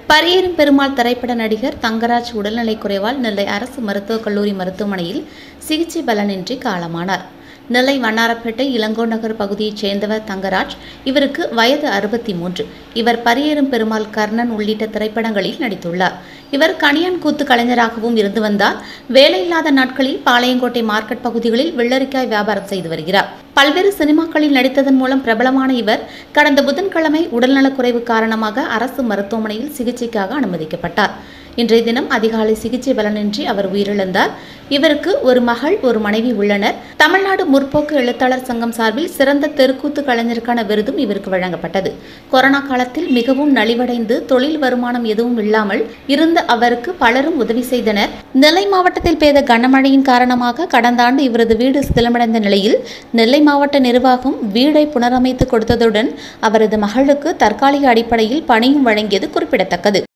பரியேறும் பெருமாள் திரைப்பட நடிகர் தங்கராஜ் உடல்நலைக் குறைவால் நெல்லை அரசு மருத்துவக் கல்லூரி மருத்துவமனையில் சிகிச்சை பலனின்றி காலமானார் நெல்லை வண்ணாரப்பேட்டை இளங்கோ நகர் பகுதியைச் சேர்ந்தவர் தங்கராஜ் இவருக்கு வயது அறுபத்தி மூன்று இவர் பரியேறும் பெருமாள் கர்ணன் உள்ளிட்ட திரைப்படங்களில் நடித்துள்ளார் இவர் கணியான் கூத்து கலைஞராகவும் இருந்து வந்தார் வேலையில்லாத நாட்களில் பாளையங்கோட்டை மார்க்கெட் பகுதிகளில் வெள்ளரிக்காய் வியாபாரம் செய்து வருகிறார் பல்வேறு சினிமாக்களில் நடித்ததன் மூலம் பிரபலமான இவர் கடந்த புதன்கிழமை உடல்நலக்குறைவு காரணமாக அரசு மருத்துவமனையில் சிகிச்சைக்காக அனுமதிக்கப்பட்டார் இன்றைய தினம் அதிகாலை சிகிச்சை பலனின்றி அவர் உயிரிழந்தார் இவருக்கு ஒரு மகள் ஒரு மனைவி உள்ளனர் தமிழ்நாடு முற்போக்கு எழுத்தாளர் சங்கம் சார்பில் சிறந்த தெருக்கூத்து கலைஞருக்கான விருதும் இவருக்கு வழங்கப்பட்டது கொரோனா காலத்தில் மிகவும் நலிவடைந்து தொழில் வருமானம் எதுவும் இல்லாமல் இருந்த அவருக்கு பலரும் உதவி செய்தனர் நெல்லை மாவட்டத்தில் பெய்த கனமழையின் காரணமாக கடந்த ஆண்டு இவரது வீடு சிதிலமடைந்த நிலையில் நெல்லை மாவட்ட நிர்வாகம் வீடை புனரமைத்து கொடுத்ததுடன் அவரது மகளுக்கு தற்காலிக அடிப்படையில் பணியும் வழங்கியது குறிப்பிடத்தக்கது